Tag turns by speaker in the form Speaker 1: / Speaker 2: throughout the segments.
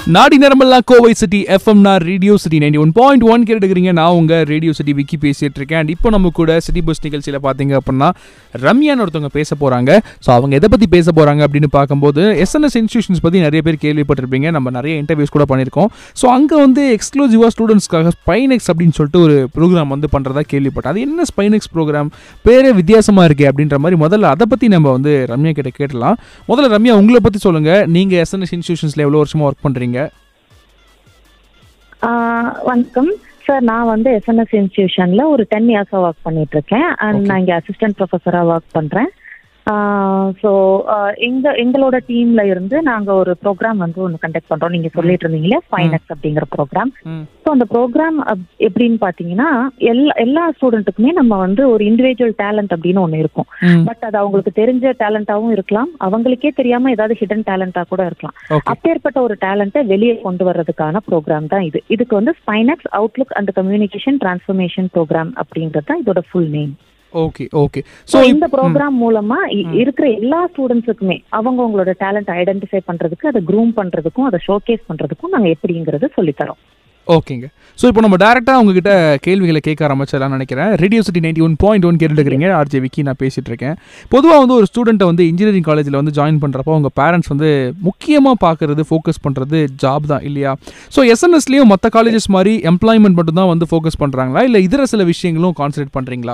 Speaker 1: நாடி நரம்பெல்லாம் Kovai city FM நான் radio city ninety one point one கேட்டுக்கிறீங்க நான் உங்க ரேடியோ சிட்டி விக்கி பேசிட்டு இருக்கேன் அண்ட் இப்போ நம்ம கூட சிட்டி பஸ் நிகழ்ச்சியில் பார்த்தீங்க அப்படின்னா ரம்யான்னு ஒருத்தவங்க பேச போறாங்க ஸோ அவங்க எதை பத்தி பேச போறாங்க அப்படின்னு பார்க்கும்போது எஸ்என்எஸ் இன்ஸ்டியூஷன்ஸ் பத்தி நிறைய பேர் கேள்விப்பட்டிருப்பீங்க நம்ம நிறைய இன்டர்வியூஸ் கூட பண்ணியிருக்கோம் ஸோ அங்கே வந்து எக்ஸ்க்ளூசிவாக ஸ்டூடெண்ட்ஸ்க்காக ஸ்பைனெக்ஸ் அப்படின்னு சொல்லிட்டு ஒரு ப்ரோக்ராம் வந்து பண்ணுறதா கேள்விப்பட்டேன் அது என்ன ஸ்பைனெக்ஸ் ப்ரோக்ராம் பேரே வித்தியாசமா இருக்கே அப்படின்ற மாதிரி முதல்ல அதை பற்றி நம்ம வந்து ரம்யா கிட்ட கேட்டலாம் முதல்ல ரம்யா உங்களை பற்றி சொல்லுங்க நீங்கள் எஸ்என்எஸ் இன்ஸ்டியூஷன்ஸில் எவ்வளோ வருஷமா ஒர்க் பண்ணுறீங்க
Speaker 2: ஆஹ் வணக்கம் சார் நான் வந்து எஸ்என்எஸ் இன்ஸ்டிடியூஷன்ல ஒரு டென் இயர்ஸா ஒர்க் பண்ணிட்டு இருக்கேன் அண்ட்
Speaker 1: Okay.
Speaker 2: நான் இங்க அசிஸ்டன்ட் ப்ரொஃபஸரா ஒர்க் பண்றேன் ஸோ எங்க எங்களோட டீம்ல இருந்து நாங்க ஒரு ப்ரோக்ராம் வந்து ஒன்று கண்டக்ட் பண்றோம் நீங்க சொல்லிட்டு இருந்தீங்களே ஃபைனக்ஸ் அப்படிங்கிற ப்ரோக்ராம்
Speaker 1: ம்
Speaker 2: ஸோ அந்த ப்ரோக்ராம் எப்படின்னு பாத்தீங்கன்னா எல்லா எல்லா ஸ்டூடெண்ட்டுக்குமே நம்ம வந்து ஒரு இண்டிவிஜுவல் டேலண்ட் அப்படின்னு ஒன்று இருக்கும்
Speaker 1: ம்
Speaker 2: பட் அது அவங்களுக்கு தெரிஞ்ச டேலண்டாவும் இருக்கலாம் அவங்களுக்கே தெரியாம ஏதாவது ஹிடன் டேலண்டா கூட இருக்கலாம்
Speaker 1: ஓகே
Speaker 2: அப்பேற்பட்ட ஒரு டேலண்ட்டை வெளியே கொண்டு வர்றதுக்கான ப்ரோக்ராம் தான் இது இதுக்கு வந்து Sphinx outlook and communication transformation program அப்படிங்கிறது தான் இதோட full name
Speaker 1: okay okay
Speaker 2: so
Speaker 1: so
Speaker 2: இந்த ப்ரோக்ராம் மூலமா இ- இருக்கிற எல்லா ஸ்டூடெண்ட்ஸுக்குமே அவங்க அவங்களோட டேலண்ட் ஐடென்டிஃபை பண்றதுக்கு அதை க்ரூம் பண்றதுக்கும் அதை ஷோகேஸ் பண்றதுக்கும் நாங்க எப்படிங்கிறது சொல்லித்தரோம்
Speaker 1: ஓகேங்க ஸோ இப்போ நம்ம டேரெக்டாக உங்ககிட்ட கேள்விகளை கேட்க ஆரம்பிச்சிடலாம்னு நினைக்கிறேன் radio city ninety one point one கேட்டுருக்கிறீங்க ஆர்ஜே விக்கி நான் பேசிட்டு இருக்கேன் பொதுவாக வந்து ஒரு ஸ்டூடெண்ட்டை வந்து இன்ஜினியரிங் காலேஜில் வந்து ஜாயின் பண்ணுறப்போ அவங்க பேரண்ட்ஸ் வந்து முக்கியமாக பார்க்கறது ஃபோக்கஸ் பண்ணுறது ஜாப் தான் இல்லையா ஸோ எஸ்என்எஸ்லேயும் மற்ற காலேஜஸ் மாதிரி எம்ப்ளாய்மெண்ட் மட்டும் தான் வந்து ஃபோக்கஸ் பண்ணுறாங்களா இல்லை இதர சில விஷயங்களும் கான்சன்ட்ரேட் பண்ணுறீங்களா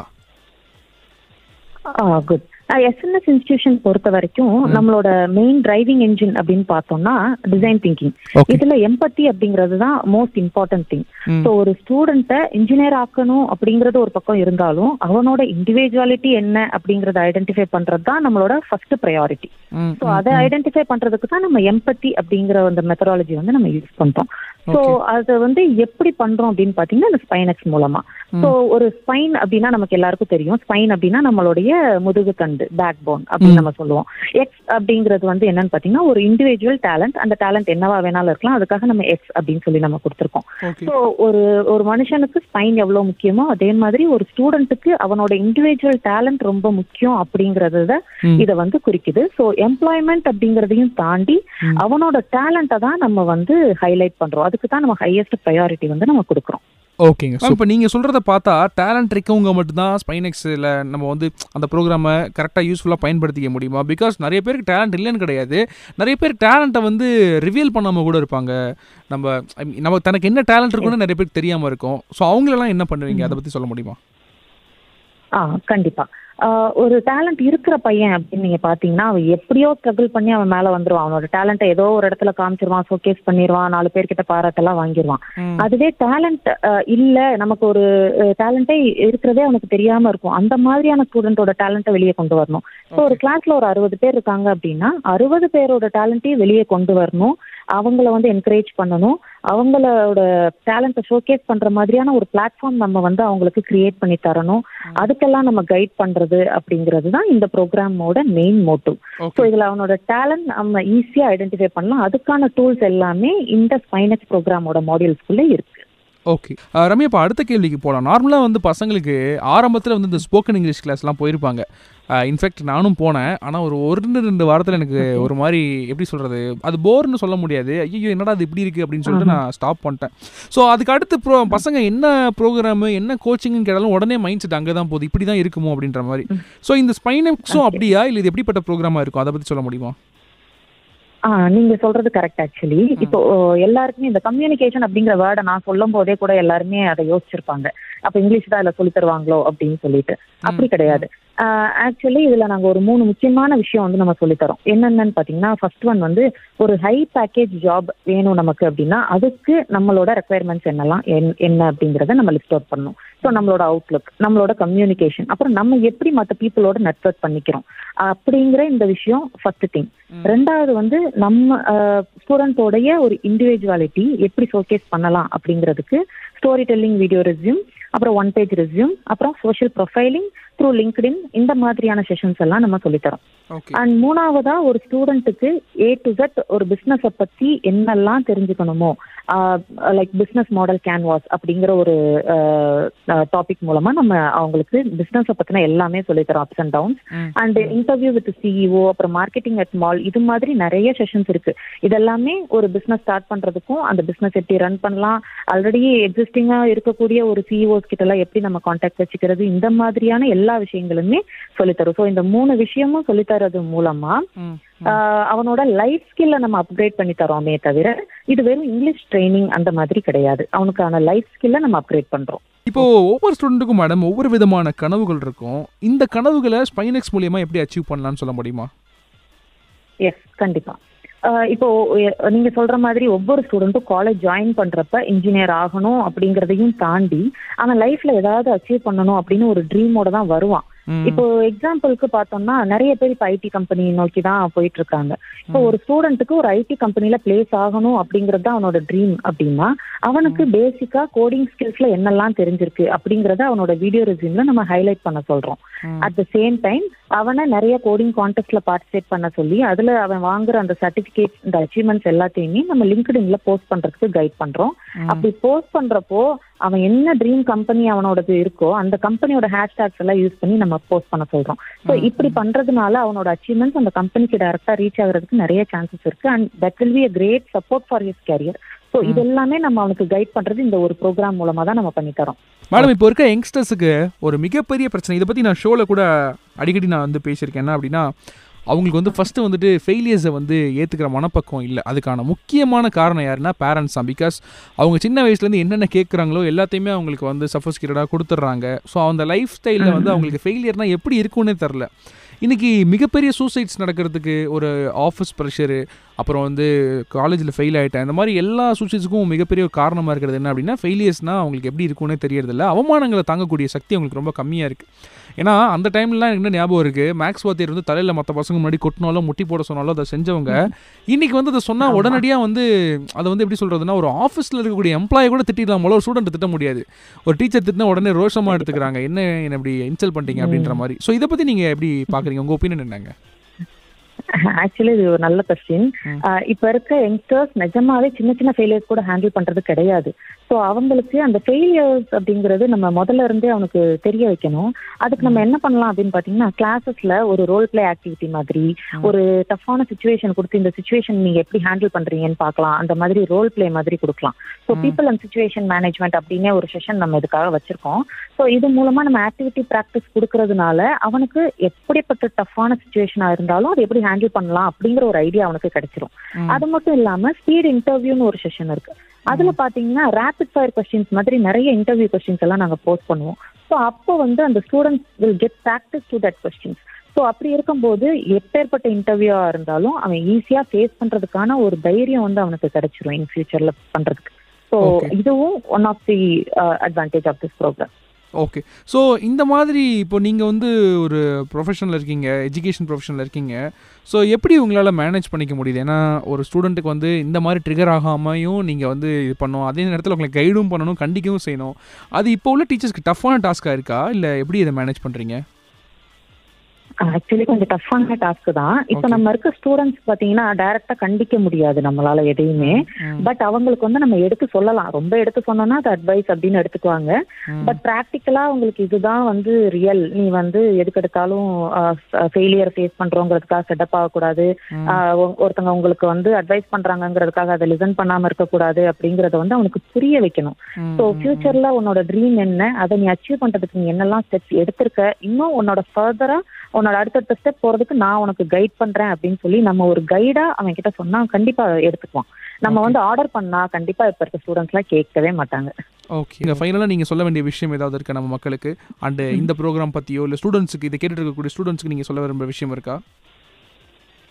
Speaker 2: குட் எஸ்என்எஸ் இன்ஸ்டிடியூஷன் பொறுத்த வரைக்கும் நம்மளோட மெயின் டிரைவிங் என்ஜின் அப்படின்னு பார்த்தோம்னா டிசைன் திங்கிங்
Speaker 1: ஓகே
Speaker 2: இதுல எம்பத்தி அப்படிங்கிறது தான் most important thing
Speaker 1: hmm.
Speaker 2: So ஒரு ஸ்டூடெண்ட்டை இன்ஜினியர் ஆக்கணும் அப்படிங்கிறது ஒரு பக்கம் இருந்தாலும் அவனோட இண்டிவிஜுவாலிட்டி என்ன அப்படிங்கறத ஐடென்டிஃபை பண்றது தான் நம்மளோட ஃபர்ஸ்ட் ப்ரையாரிட்டி
Speaker 1: ம்
Speaker 2: ஸோ அதை ஐடென்டிஃபை பண்றதுக்கு தான் நம்ம எம்பத்தி அப்படிங்கிற அந்த மெத்தடாலஜி வந்து நம்ம யூஸ் பண்றோம் ஸோ அதை வந்து எப்படி பண்றோம் அப்படின்னு பாத்தீங்கன்னா இந்த ஸ்பைனக்ஸ் மூலமா ஸோ ஒரு ஸ்பைன் அப்படின்னா நமக்கு எல்லாருக்கும் தெரியும் ஸ்பைன் அப்படின்னா நம்மளுடைய முதுகு தண்டு பேக் போன் அப்படின்னு நம்ம சொல்லுவோம் எக்ஸ் அப்படிங்கிறது வந்து என்னன்னு பாத்தீங்கன்னா ஒரு இண்டிவிஜுவல் டேலண்ட் அந்த டேலண்ட் என்னவா வேணாலும் இருக்கலாம் அதுக்காக நம்ம எக்ஸ் அப்படின்னு சொல்லி நம்ம கொடுத்துருக்கோம்
Speaker 1: ஓகே
Speaker 2: ஸோ ஒரு ஒரு மனுஷனுக்கு ஸ்பைன் எவ்வளவு முக்கியமோ அதே மாதிரி ஒரு ஸ்டூடெண்ட்டுக்கு அவனோட இண்டிவிஜுவல் டேலண்ட் ரொம்ப முக்கியம் அப்படிங்கறத
Speaker 1: ம்.
Speaker 2: இத வந்து குறிக்குது ஸோ எம்ப்ளாய்மெண்ட் அப்படிங்கறதையும் தாண்டி
Speaker 1: ம்.
Speaker 2: அவனோட டேலண்ட்டை தான் நம்ம வந்து ஹைலைட் பண்றோம் அதுக்கு தான் நம்ம ஹையஸ்ட் ப்ரையாரிட்டி வந்து நம்ம கொடுக்குறோம்
Speaker 1: ஓகேங்க ஸோ இப்போ நீங்கள் சொல்கிறத பார்த்தா டேலண்ட் இருக்கவங்க மட்டும்தான் ஸ்பைனெக்ஸில் நம்ம வந்து அந்த ப்ரோக்ராமை கரெக்டாக யூஸ்ஃபுல்லாக பயன்படுத்திக்க முடியுமா பிகாஸ் நிறைய பேருக்கு டேலண்ட் இல்லைன்னு கிடையாது நிறைய பேர் டேலண்ட்டை வந்து ரிவீல் பண்ணாமல் கூட இருப்பாங்க நம்ம I mean, நம்ம தனக்கு என்ன டேலண்ட் இருக்குன்னு நிறைய பேருக்கு தெரியாமல் இருக்கும் ஸோ அவங்களெல்லாம் என்ன பண்ணுவீங்க அதை பற்றி சொல்ல முடியுமா
Speaker 2: ஆ கண்டிப்பா ஆஹ் ஒரு டேலண்ட் இருக்கிற பையன் அப்படின்னு நீங்க பாத்தீங்கன்னா அவன் எப்படியோ ஸ்ட்ரகிள் பண்ணி அவன் மேல வந்துருவான் அவனோட டேலண்ட்டை ஏதோ ஒரு இடத்துல காமிச்சிருவான் ஷோகேஸ் பண்ணிடுவான் நாலு பேர்கிட்ட பாராட்டெல்லாம் வாங்கிடுவான்
Speaker 1: ம்.
Speaker 2: அதுவே டேலண்ட் இல்ல நமக்கு ஒரு டேலண்டே இருக்கிறதே அவனுக்கு தெரியாம இருக்கும் அந்த மாதிரியான ஸ்டூடெண்டோட டேலண்ட்டை வெளியே கொண்டு வரணும் ஸோ ஒரு கிளாஸ்ல ஒரு அறுபது பேர் இருக்காங்க அப்படின்னா அறுபது பேரோட டேலண்ட்டையும் வெளியே கொண்டு வரணும் அவங்கள வந்து என்கரேஜ் பண்ணணும் அவங்களோட டேலண்ட்டை ஷோகேஸ் பண்ற மாதிரியான ஒரு பிளாட்ஃபார்ம் நம்ம வந்து அவங்களுக்கு கிரியேட் பண்ணி தரணும் அதுக்கெல்லாம் நம்ம கைட் பண்றது அப்படிங்கிறது தான் இந்த ப்ரோக்ராமோட மெயின் மோட்டிவ் ஸோ
Speaker 1: ஓகே
Speaker 2: இதுல அவனோட டேலண்ட் நம்ம ஈஸியா ஐடென்டிஃபை பண்ணலாம் அதுக்கான டூல்ஸ் எல்லாமே இந்த ஸ்பைனக்ஸ் ப்ரோக்ராமோட மாடியூல்ஸ்குள்ள இருக்கு
Speaker 1: ஓகே ரம்யா இப்போ அடுத்த கேள்விக்கு போகலாம் நார்மலாக வந்து பசங்களுக்கு ஆரம்பத்தில் வந்து இந்த ஸ்போக்கன் இங்கிலீஷ் கிளாஸ்லாம் போயிருப்பாங்க இன்ஃபேக்ட் நானும் போனேன் ஆனால் ஒரு ஒரு ரெண்டு வாரத்தில் எனக்கு ஒரு மாதிரி எப்படி சொல்கிறது அது போர்னு சொல்ல முடியாது ஐயோ என்னடா அது இப்படி இருக்குது அப்படின்னு சொல்லிட்டு நான் ஸ்டாப் பண்ணிட்டேன் ஸோ அதுக்கு அடுத்து ப்ரோ பசங்க என்ன ப்ரோக்ராமு என்ன கோச்சிங்னு கேட்டாலும் உடனே மைண்ட் செட் அங்கே தான் போகுது இப்படி தான் இருக்குமோ அப்படின்ற மாதிரி ஸோ இந்த ஸ்பைனக்ஸும் அப்படியா இல்லை இது எப்படிப்பட்ட ப்ரோக்ராமாக இருக்கும் அதை பற்றி சொல்ல முடியுமா
Speaker 2: ஆ நீங்க சொல்றது கரெக்ட் ஆக்சுவலி இப்போ எல்லாருக்குமே இந்த கம்யூனிகேஷன் அப்படிங்கிற வேர்டை நான் சொல்லும் போதே கூட எல்லாருமே அதை யோசிச்சிருப்பாங்க அப்ப இங்கிலீஷ் தான் இதுல சொல்லி தருவாங்களோ அப்படின்னு சொல்லிட்டு அப்படி கிடையாது ஆக்சுவலி இதுல நாங்க ஒரு மூணு முக்கியமான விஷயம் வந்து நம்ம சொல்லித் தரோம் என்னென்னு பாத்தீங்கன்னா ஃபர்ஸ்ட் ஒன் வந்து ஒரு ஹை பேக்கேஜ் ஜாப் வேணும் நமக்கு அப்படின்னா அதுக்கு நம்மளோட ரெக்குயர்மெண்ட்ஸ் என்னலாம் என்- என்ன அப்படிங்கறத நம்ம லிஸ்ட் அவுட் பண்ணணும் ஸோ நம்மளோட அவுட்லுக் நம்மளோட கம்யூனிகேஷன் அப்புறம் நம்ம எப்படி மற்ற பீப்புளோட நெட்ஒர்க் பண்ணிக்கிறோம் அப்படிங்கிற இந்த விஷயம் ஃபர்ஸ்ட் திங் ரெண்டாவது வந்து நம்ம ஸ்டூடெண்ட்டோடைய ஒரு இண்டிவிஜுவாலிட்டி எப்படி ஷோகேஸ் பண்ணலாம் அப்படிங்கிறதுக்கு ஸ்டோரி டெல்லிங் வீடியோ ரெஸ்யூம் அப்புறம் ஒன் பேஜ் ரெஸ்யூம் அப்புறம் சோஷியல் ப்ரொஃபைலிங் த்ரூ லிங்க்டின் இந்த மாதிரியான செஷன்ஸ் எல்லாம் நம்ம சொல்லித்தரோம்
Speaker 1: ஓகே
Speaker 2: அண்ட் மூணாவதா ஒரு ஸ்டூடெண்ட்டுக்கு ஏ டு Z ஒரு பிசினஸ பத்தி என்னெல்லாம் தெரிஞ்சுக்கணுமோ லைக் பிசினஸ் மாடல் கேன்வாஸ் அப்படிங்கிற ஒரு டாபிக் மூலமா நம்ம அவங்களுக்கு பிசினஸ பத்தின எல்லாமே சொல்லித்தரோம் ups and downs
Speaker 1: hmm.
Speaker 2: And interview with CEO அப்புறம் மார்க்கெட்டிங் அட் மால் இது மாதிரி நிறைய செஷன்ஸ் இருக்கு இதெல்லாமே ஒரு பிசினஸ் ஸ்டார்ட் பண்றதுக்கும் அந்த பிசினஸ் எப்படி ரன் பண்ணலாம் ஆல்ரெடி எக்ஸிஸ்டிங்கா இருக்கக்கூடிய ஒரு சிஇஓஸ் கிட்ட எல்லாம் எப்படி நம்ம கான்டாக்ட் வச்சுக்கிறது இந்த மாதிரியான எல்லா விஷயங்களுமே சொல்லித்தரும் ஸோ இந்த மூணு விஷயமும் சொல்லித்தரது மூலமா
Speaker 1: ம்
Speaker 2: ஆஹ் அவனோட லைஃப் ஸ்கில்ல நம்ம அப்கிரேட் பண்ணி தரோமே தவிர இது வெறும் இங்கிலீஷ் ட்ரைனிங் அந்த மாதிரி கிடையாது அவனுக்கான லைஃப் ஸ்கில்ல நம்ம அப்கிரேட் பண்றோம்
Speaker 1: இப்போ ஒவ்வொரு ஸ்டூடெண்ட்டுக்கும் மேடம் ஒவ்வொரு விதமான கனவுகள் இருக்கும் இந்த கனவுகளை ஸ்பைனெக்ஸ் மூலியமா எப்படி அச்சீவ் பண்ணலாம்னு சொல்ல முடியுமா
Speaker 2: எஸ் கண்டிப்பா ஆஹ் இப்போ எ- நீங்க சொல்ற மாதிரி ஒவ்வொரு ஸ்டூடெண்ட்டும் காலேஜ் ஜாயின் பண்றப்ப இன்ஜினியர் ஆகணும் அப்படிங்கறதையும் தாண்டி அவன் லைஃப்ல ஏதாவது அச்சீவ் பண்ணணும் அப்படின்னு ஒரு ட்ரீமோட தான் வருவான்
Speaker 1: ம்.
Speaker 2: இப்போ எக்ஸாம்பிளுக்கு பார்த்தோம்னா நிறைய பேர் இப்போ ஐடி கம்பெனி நோக்கி தான் போயிட்டு இருக்காங்க இப்போ ஒரு ஸ்டூடெண்ட்டுக்கு ஒரு ஐடி கம்பெனில பிளேஸ் ஆகணும் அப்படிங்கறது தான் அவனோட ட்ரீம் அப்படின்னா அவனுக்கு பேசிக்கா கோடிங் ஸ்கில்ஸ்ல என்னெல்லாம் தெரிஞ்சிருக்கு அப்படிங்கறத அவனோட வீடியோ ரெசியூம்ல நம்ம ஹைலைட் பண்ண சொல்றோம்
Speaker 1: ம்.
Speaker 2: அட் த சேம் டைம் அவனை நிறைய கோடிங் கான்டெஸ்ட்ல பார்ட்டிசிபேட் பண்ண சொல்லி அதுல அவன் வாங்குற அந்த சர்டிபிகேட் இந்த அச்சீவ்மெண்ட்ஸ் எல்லாத்தையுமே நம்ம லிங்க்டின்ல போஸ்ட் பண்றதுக்கு கைட் பண்றோம் அப்படி போஸ்ட் பண்றப்போ அவன் என்ன ட்ரீம் கம்பெனி அவனோடது இருக்கோ அந்த கம்பெனியோட ஹேஷ்டேக்ஸ் எல்லாம் யூஸ் பண்ணி நம்ம போஸ்ட் பண்ண சொல்றோம் ஸோ இப்படி பண்றதுனால அவனோட அச்சீவ்மெண்ட்ஸ் அந்த கம்பெனிக்கு டைரக்டா ரீச் ஆகுறதுக்கு நிறைய சான்சஸ் இருக்கு and that will be a great support for his career so இது எல்லாமே நம்ம அவனுக்கு கைட் பண்றது இந்த ஒரு ப்ரோக்ராம் மூலமா தான் நம்ம பண்ணி தரோம்
Speaker 1: மேடம் இப்போ இருக்க யங்ஸ்டர்ஸுக்கு ஒரு மிகப்பெரிய பிரச்சனை இதை பற்றி நான் ஷோவில் கூட அடிக்கடி நான் வந்து பேசியிருக்கேன் என்ன அப்படின்னா அவங்களுக்கு வந்து ஃபஸ்ட்டு வந்துட்டு ஃபெயிலியர்ஸை வந்து ஏற்றுக்கிற மனப்பக்குவம் இல்லை அதுக்கான முக்கியமான காரணம் யாருன்னா பேரண்ட்ஸ் தான் பிகாஸ் அவங்க சின்ன வயசுலேருந்து என்னென்ன கேட்குறாங்களோ எல்லாத்தையுமே அவங்களுக்கு வந்து சஃபோஸ்கிரடாக கொடுத்துட்றாங்க ஸோ அந்த லைஃப் ஸ்டைலில் வந்து அவங்களுக்கு ஃபெயிலியர்னால் எப்படி இருக்கும்னே தெரில இன்னைக்கு மிகப்பெரிய சூசைட்ஸ் நடக்கிறதுக்கு ஒரு ஆஃபீஸ் ப்ரெஷரு அப்புறம் வந்து காலேஜில் ஃபெயில் ஆகிட்டேன் இந்த மாதிரி எல்லா சூசைட்ஸுக்கும் மிகப்பெரிய ஒரு காரணமாக இருக்கிறது என்ன அப்படின்னா ஃபெயிலியர்ஸ்னால் அவங்களுக்கு எப்படி இருக்கும்னே தெரியறதில்ல அவமானங்களை தாங்கக்கூடிய சக்தி அவங்களுக்கு ரொம்ப கம்மியாக இருக்குது ஏன்னா அந்த டைம்லலாம் எனக்கு என்ன ஞாபகம் இருக்குது மேக்ஸ் வாத்தியர் வந்து தலையில் மற்ற பசங்க முன்னாடி கொட்டினாலும் முட்டி போட சொன்னாலும் அதை செஞ்சவங்க இன்னைக்கு வந்து அதை சொன்னால் உடனடியாக வந்து அதை வந்து எப்படி சொல்கிறதுனா ஒரு ஆஃபீஸில் இருக்கக்கூடிய எம்ப்ளாயை கூட திட்டிடலாம் போல ஒரு ஸ்டூடெண்ட் திட்ட முடியாது ஒரு டீச்சர் திட்டினா உடனே ரோஷமாக எடுத்துக்கிறாங்க என்ன என்ன இப்படி இன்சல்ட் பண்ணிட்டீங்க அப்படின்ற மாதிரி ஸோ இதை பற்றி நீங்கள் எப்படி பார்க்குறீங்க உங்கள் ஒப்பீனியன் என்னங்க
Speaker 2: ஆக்சுவலி இது ஒரு நல்ல கொஸ்டின்
Speaker 1: ம்.
Speaker 2: இப்ப இருக்க யங்ஸ்டர்ஸ் நிஜமாவே சின்ன சின்ன ஃபெயிலியர்ஸ் கூட ஹேண்டில் பண்றது கிடையாது ஸோ அவங்களுக்கு அந்த ஃபெயிலியர்ஸ் அப்படிங்கிறது நம்ம முதல்ல இருந்தே அவனுக்கு தெரிய வைக்கணும் அதுக்கு நம்ம என்ன பண்ணலாம் அப்படின்னு பாத்தீங்கன்னா கிளாஸஸ்ல ஒரு ரோல் பிளே ஆக்டிவிட்டி மாதிரி ஒரு டஃப்பான சுச்சுவேஷன் கொடுத்து இந்த சுச்சுவேஷன் நீங்க எப்படி ஹேண்டில் பண்றீங்கன்னு பார்க்கலாம் அந்த மாதிரி ரோல் பிளே மாதிரி கொடுக்கலாம் so people and situation management அப்படின்னே ஒரு செஷன் நம்ம இதுக்காக வச்சிருக்கோம் ஸோ இது மூலமா நம்ம ஆக்டிவிட்டி ப்ராக்டிஸ் கொடுக்கறதுனால அவனுக்கு எப்படிப்பட்ட டஃப்பான சுச்சுவேஷனா இருந்தாலும் அதை எப்படி ஹேண்டில் பண்ணலாம் அப்படிங்கிற ஒரு ஐடியா அவனுக்கு கிடைச்சிரும்
Speaker 1: ம்.
Speaker 2: அது மட்டும் இல்லாம ஸ்பீட் இன்டர்வியூன்னு ஒரு செஷன் இருக்கு அதுல பாத்தீங்கன்னா ரேபிட் ஃபயர் கொஸ்டின்ஸ் மாதிரி நிறைய இன்டர்வியூ கொஸ்டின்ஸ் எல்லாம் நாங்க போஸ்ட் பண்ணுவோம் ஸோ அப்போ வந்து அந்த students will get practice to that questions so அப்படி இருக்கும்போது எப்பேற்பட்ட இன்டர்வியூவா இருந்தாலும் அவன் ஈஸியா ஃபேஸ் பண்றதுக்கான ஒரு தைரியம் வந்து அவனுக்கு கிடைச்சிரும் இன் ஃபியூச்சர்ல பண்றதுக்கு ஸோ
Speaker 1: Okay.
Speaker 2: இதுவும் one of the advantage of this program
Speaker 1: okay so இந்த மாதிரி இப்போ நீங்கள் வந்து ஒரு ப்ரொஃபஷனில் இருக்கீங்க எஜுகேஷன் ப்ரொஃபஷனில் இருக்கீங்க ஸோ எப்படி உங்களால் மேனேஜ் பண்ணிக்க முடியுது ஏன்னா ஒரு ஸ்டூடெண்ட்டுக்கு வந்து இந்த மாதிரி ட்ரிகர் ஆகாமையும் நீங்கள் வந்து இது பண்ணணும் அதே நேரத்தில் உங்களை கைடும் பண்ணணும் கண்டிக்கவும் செய்யணும் அது இப்போ உள்ள டீச்சர்ஸ்க்கு டஃப்பான டாஸ்க்காக இருக்கா இல்லை எப்படி இதை மேனேஜ் பண்ணுறீங்க
Speaker 2: ஆக்சுவலி கொஞ்சம் டஃப்பான டாஸ்க் தான் இப்போ
Speaker 1: Okay.
Speaker 2: நம்ம இருக்க ஸ்டூடெண்ட்ஸ் பாத்தீங்கன்னா டைரக்டா கண்டிக்க முடியாது நம்மளால எதையுமே பட் அவங்களுக்கு வந்து நம்ம எடுத்து சொல்லலாம் ரொம்ப எடுத்து சொன்னோம்னா அது அட்வைஸ் அப்படின்னு எடுத்துக்குவாங்க பட் ப்ராக்டிக்கலா உங்களுக்கு இதுதான் வந்து ரியல் நீ வந்து எதுக்கு எடுத்தாலும் ஃபெயிலியர் ஃபேஸ் பண்றோங்கிறதுக்காக செட்டப் ஆகக்கூடாது ஆஹ் ஒ- ஒருத்தவங்க உங்களுக்கு வந்து அட்வைஸ் பண்றாங்கங்கிறதுக்காக அதை லிசன் பண்ணாம இருக்கக்கூடாது அப்படிங்கறத வந்து அவனுக்கு புரிய வைக்கணும் ஸோ ஃபியூச்சர்ல உன்னோட ட்ரீம் என்ன அதை நீ அச்சீவ் பண்றதுக்கு நீ என்னெல்லாம் ஸ்டெப்ஸ் எடுத்திருக்க இன்னும் உன்னோட ஃபர்தரா உன்னோட அடுத்தடுத்த ஸ்டெப் போறதுக்கு நான் உனக்கு கைட் பண்றேன் அப்படின்னு சொல்லி நம்ம ஒரு கைடா அவன் கிட்ட சொன்னா கண்டிப்பா எடுத்துக்குவான் நம்ம வந்து ஆர்டர் பண்ணா கண்டிப்பா இப்ப இருக்க ஸ்டூடெண்ட்ஸ் எல்லாம் கேட்கவே மாட்டாங்க
Speaker 1: ஓகே இங்கே ஃபைனலாக நீங்கள் சொல்ல வேண்டிய விஷயம் ஏதாவது இருக்கா நம்ம மக்களுக்கு அண்டு இந்த ப்ரோக்ராம் பற்றியோ இல்லை ஸ்டூடெண்ட்ஸுக்கு இதை கேட்டுட்டு இருக்கக்கூடிய ஸ்டூடெண்ட்ஸ்க்கு நீங்கள் சொல்ல விரும்புகிற விஷயம் இருக்கா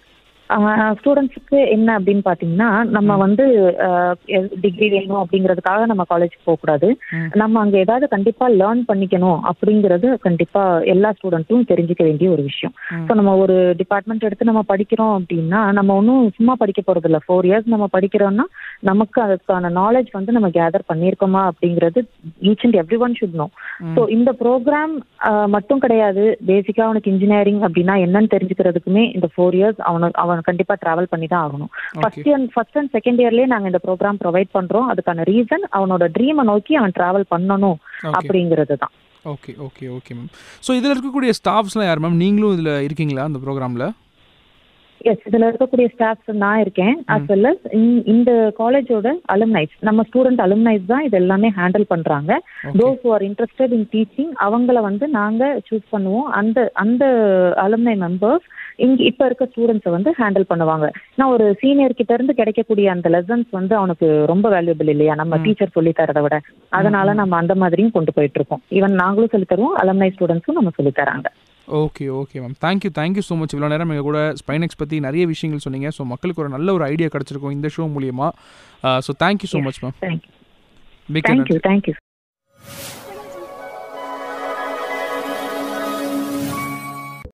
Speaker 2: ஸ்டூடெண்ட்ஸுக்கு என்ன அப்படின்னு பாத்தீங்கன்னா நம்ம வந்து டிகிரி வேணும் அப்படிங்கிறதுக்காக நம்ம காலேஜ் போகக்கூடாது
Speaker 1: ம்.
Speaker 2: நம்ம அங்க ஏதாவது கண்டிப்பா லேர்ன் பண்ணிக்கணும் அப்படிங்கிறது கண்டிப்பா எல்லா ஸ்டூடெண்ட்டும் தெரிஞ்சுக்க வேண்டிய ஒரு விஷயம்
Speaker 1: ம்.
Speaker 2: ஸோ நம்ம ஒரு டிபார்ட்மெண்ட் எடுத்து நம்ம படிக்கிறோம் அப்படின்னா நம்ம ஒன்றும் சும்மா படிக்க போறது இல்ல ஃபோர் இயர்ஸ் நம்ம படிக்கிறோம்னா நமக்கு அதுக்கான நாலேஜ் வந்து நம்ம கேதர் பண்ணியிருக்கோமா அப்படிங்கிறது each and every one should know so இந்த ப்ரோக்ராம் மட்டும் கிடையாது பேசிக்கா அவனுக்கு இன்ஜினியரிங் அப்படின்னா என்னன்னு தெரிஞ்சுக்கிறதுக்குமே இந்த ஃபோர் இயர்ஸ் அவனுக்கு அவன் கண்டிப்பா டிராவல் பண்ணி தான் ஆகணும் first year first and second இயர்லயே நாங்க இந்த ப்ரோக்ராம் ப்ரொவைட் பண்றோம் அதுக்கான ரீசன் அவனோட ட்ரீமை நோக்கி அவன் டிராவல் பண்ணணும்
Speaker 1: ஓகே
Speaker 2: அப்படிங்கிறது தான்
Speaker 1: okay okay okay ma'am so இதில் இருக்கக்கூடிய ஸ்டாஃப்ஸ்லாம் யார் மேம் நீங்களும் இதில் இருக்கீங்களா அந்த ப்ரோக்ராமில்
Speaker 2: எஸ் இதுல இருக்கக்கூடிய ஸ்டாஃப்ஸ் நான் இருக்கேன் அஸ் வெல் அஸ் இந்த காலேஜோட அலுமினைஸ் நம்ம ஸ்டூடெண்ட் அலுமினைஸ் தான் இது எல்லாமே ஹேண்டில் பண்றாங்க
Speaker 1: okay
Speaker 2: those who are interested in teaching அவங்கள வந்து நாங்க சூஸ் பண்ணுவோம் அந்த அந்த அலுமினை மெம்பர்ஸ் இங்க இப்ப இருக்க ஸ்டூடெண்ட்ஸை வந்து ஹேண்டில் பண்ணுவாங்க நான் ஒரு சீனியர் கிட்ட இருந்து கிடைக்கக்கூடிய அந்த லெசன்ஸ் வந்து அவனுக்கு ரொம்ப வேல்யூபிள் இல்லையா நம்ம
Speaker 1: ம்.
Speaker 2: டீச்சர் சொல்லி தரதை விட அதனால நம்ம அந்த மாதிரியும் கொண்டு போயிட்டு இருக்கோம் ஈவன் நாங்களும் சொல்லி தருவோம் அலுமினை ஸ்டூடெண்ட்ஸும் நம்ம சொல்லி தராங்க
Speaker 1: okay okay ma'am thank you thank you so much இவ்வளோ நேரம் எங்கள் கூட ஸ்பைனெக்ஸ் பற்றி நிறைய விஷயங்கள் சொன்னீங்க ஸோ மக்களுக்கு ஒரு நல்ல ஒரு ஐடியா கிடச்சிருக்கும் இந்த ஷோ மூலியமாக so thank you so much ma'am
Speaker 2: thank you
Speaker 1: மிக்க
Speaker 2: தேங்க்யூ
Speaker 1: நன்றி
Speaker 2: தேங்க்யூ